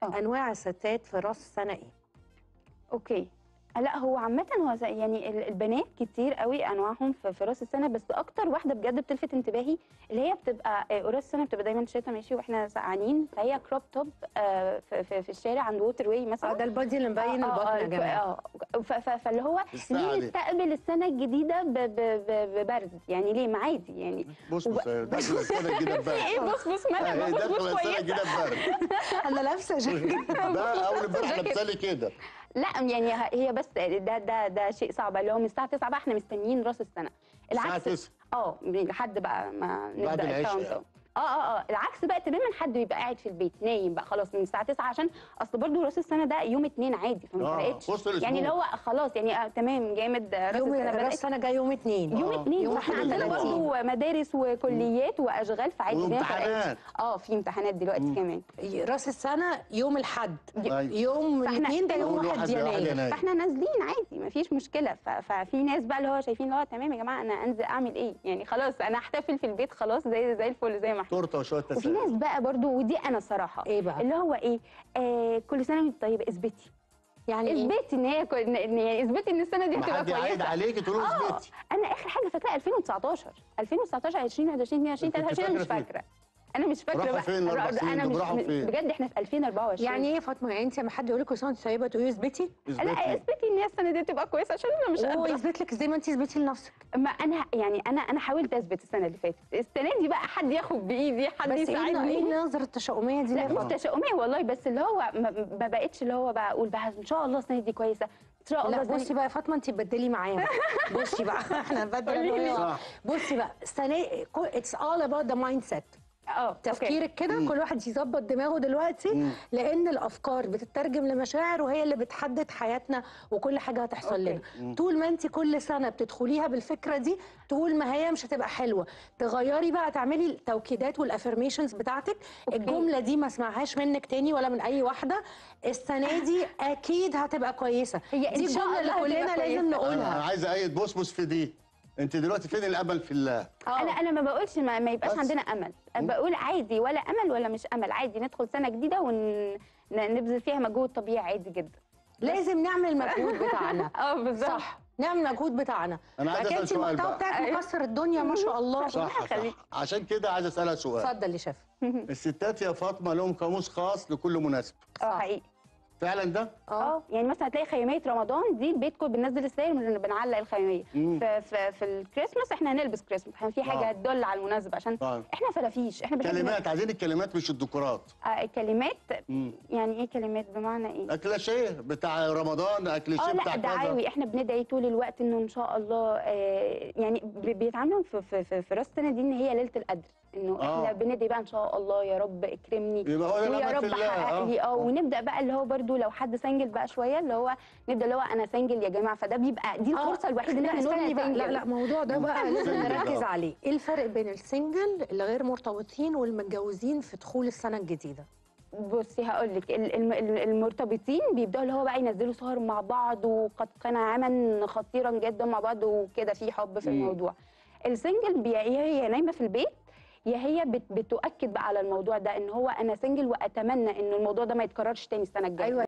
آه. انواع الستات في راس السنه ايه اوكي لا هو عامة هو زي- يعني ال- البنات كتير قوي انواعهم في, في راس السنة بس اكتر واحدة بجد بتلفت انتباهي اللي هي بتبقى آه، راس السنة بتبقى دايما شتا ماشي واحنا سقعانين فهي كروب توب آه، في, في, في الشارع عند ووتر واي مثلا اه ده البادي اللي مبين آه، آه، البطن يا آه، جماعه اه ف- ف- فاللي هو الساعة ليه دي. نستقبل السنة الجديدة ب- ب- ب- ببرد يعني ليه ما عادي يعني بص بص داخل السنه الجديده ببرد ايه بص بص مالها هي بص داخل بص السنه كويسة الجديده ببرد انا لابسه جاكيت بقى اول امبارح لابسه كده لا يعني ه- هي بس ده ده ده شيء صعب اللي هو من الساعه 9 بقى احنا مستنيين راس السنه الساعه العكس 9 اه لحد بقى ما بعد نبدا العشاء الكاونت يعني. اه اه اه العكس بقى تماما حد بيبقى قاعد في البيت نايم بقى خلاص من الساعه 9 عشان اصل برضه راس السنه ده يوم اتنين عادي فما اه فرقتش وسط الاسبوع يعني اللي هو خلاص يعني آه تمام جامد آه، راس يوم السنه راس بدات السنه جاي يوم اتنين يوم آه. اتنين يوم فاحنا واحد عندنا وثلاثين. برضه مدارس وكليات واشغال فعادي الدنيا ما فرقتش. وامتحانات اه في امتحانات دلوقتي كمان راس السنه يوم الحد أيوة. يوم فإحنا- الاثنين ده يوم أول 1 واحد يناير يناير. فاحنا نازلين عادي مفيش مشكله ف- ففي ناس بقى اللي هو شايفين اللي هو تمام يا جماعه انا انزل اعمل ايه يعني خلاص انا احتفل في البيت خلاص زي زي الفل زي ما احنا تورته وشويه وفي ناس تسالي بقى برضو ودي انا صراحه ايه بقى اللي هو ايه آه كل سنه وانت طيبه اثبتي يعني ايه اثبتي ان هي كل- ان إن يعني اثبتي ان السنه دي ما هتبقى حد يعيد كويسه عليك تقول له اه اثبتي انا اخر حاجه فاكراها 2019 2019 20 21 22 كنت 23 انا مش فاكرة فين؟ فاكره انا مش فاكره راحوا بقى فين الأربع انا سنين دول؟ مش راحوا فين؟ بجد احنا في 2024 يعني ايه يا فاطمه يعني انت لما حد يقول لك كل سنه وانت طيبه تقولي اثبتي لا اثبتي اثبتي ان هي السنه دي تبقى كويسه عشان انا مش هو قادره يثبت لك ازاي ما انت اثبتي لنفسك ما انا يعني انا انا حاولت اثبت السنه اللي فاتت السنه دي بقى حد ياخد بايدي حد بس ايه يساعدني ايه النظره التشاؤميه دي لا ليه؟ مش تشاؤميه والله بس اللي هو ما, ما بقتش اللي هو بقى اقول بقى ان شاء الله السنه دي كويسه ان شاء الله لا السنة بصي بقى يا فاطمه انت بدلي معايا بقى. بصي بقى احنا نبدل قولي لي. أنا وهي. صح. بصي بقى السنه اتس اول اباوت ذا مايند سيت اه أوكي. تفكيرك كده كل واحد يظبط دماغه دلوقتي لان الافكار بتترجم لمشاعر وهي اللي بتحدد حياتنا وكل حاجه هتحصل أوكي. لنا طول ما انت كل سنه بتدخليها بالفكره دي طول ما هي مش هتبقى حلوه تغيري بقى تعملي التوكيدات والافرميشنز بتاعتك أوكي. الجمله دي ما اسمعهاش منك تاني ولا من اي واحده السنه دي اكيد هتبقى كويسه هي إن دي شاء الجمله اللي الله كلنا هتبقى لازم كويسة. انا نقولها عايز ايد بصبص في دي انت دلوقتي فين الامل في الله انا انا ما بقولش ما, ما يبقاش بس. عندنا امل أنا بقول عادي ولا امل ولا مش امل عادي ندخل سنه جديده ونبذل فيها مجهود طبيعي عادي جدا لازم نعمل المجهود بتاعنا اه بالظبط صح نعمل المجهود بتاعنا أنا عايز لكن أسأل انت سؤال المحتوى بقى. بتاعك أيوة. مكسر الدنيا ما شاء الله صح يخليك. صح عشان كده عايز اسالها سؤال اتفضل يا شيف الستات يا فاطمه لهم قاموس خاص لكل مناسبه اه حقيقي فعلا ده اه يعني مثلا هتلاقي خيميه رمضان دي البيت كله بننزل السراير من بنعلق الخيميه مم. في, في, في الكريسماس احنا هنلبس كريسماس احنا في حاجه آه. هتدل على المناسبه عشان طيب. احنا فرافيش احنا بنحب كلمات عايزين الكلمات مش الديكورات آه الكلمات مم. يعني ايه كلمات بمعنى ايه اكلاشيه بتاع رمضان اكلاشيه اه بتاع لا كذا دعاوي احنا بندعي طول الوقت انه ان شاء الله آه يعني ب- بيتعاملوا في في في, في راس السنه دي ان هي ليله القدر انه آه. احنا بندعي بقى ان شاء الله يا رب اكرمني يبقى هو ده ويا الأمل في رب الله. حقق آه. لي اه آه. ونبدا بقى اللي هو برضو لو حد سنجل بقى شويه اللي هو نبدا اللي هو انا سنجل يا جماعه فده بيبقى دي الفرصه الوحيده ان لا احنا نقول استني أنا بقى لا سنجل. لا الموضوع ده بقى لازم سنجل، نركز آه. عليه ايه الفرق بين السنجل اللي غير مرتبطين والمتجوزين في دخول السنه الجديده بصي هقول لك المرتبطين بيبداوا اللي هو بقى ينزلوا صور مع بعض وقد كان عاما خطيرا جدا مع بعض وكده في حب في مم. الموضوع السنجل بي- يا هي نايمه في البيت يا هي بت- بتؤكد بقى على الموضوع ده ان هو انا سنجل واتمنى ان الموضوع ده ما يتكررش تاني السنه الجايه ايوه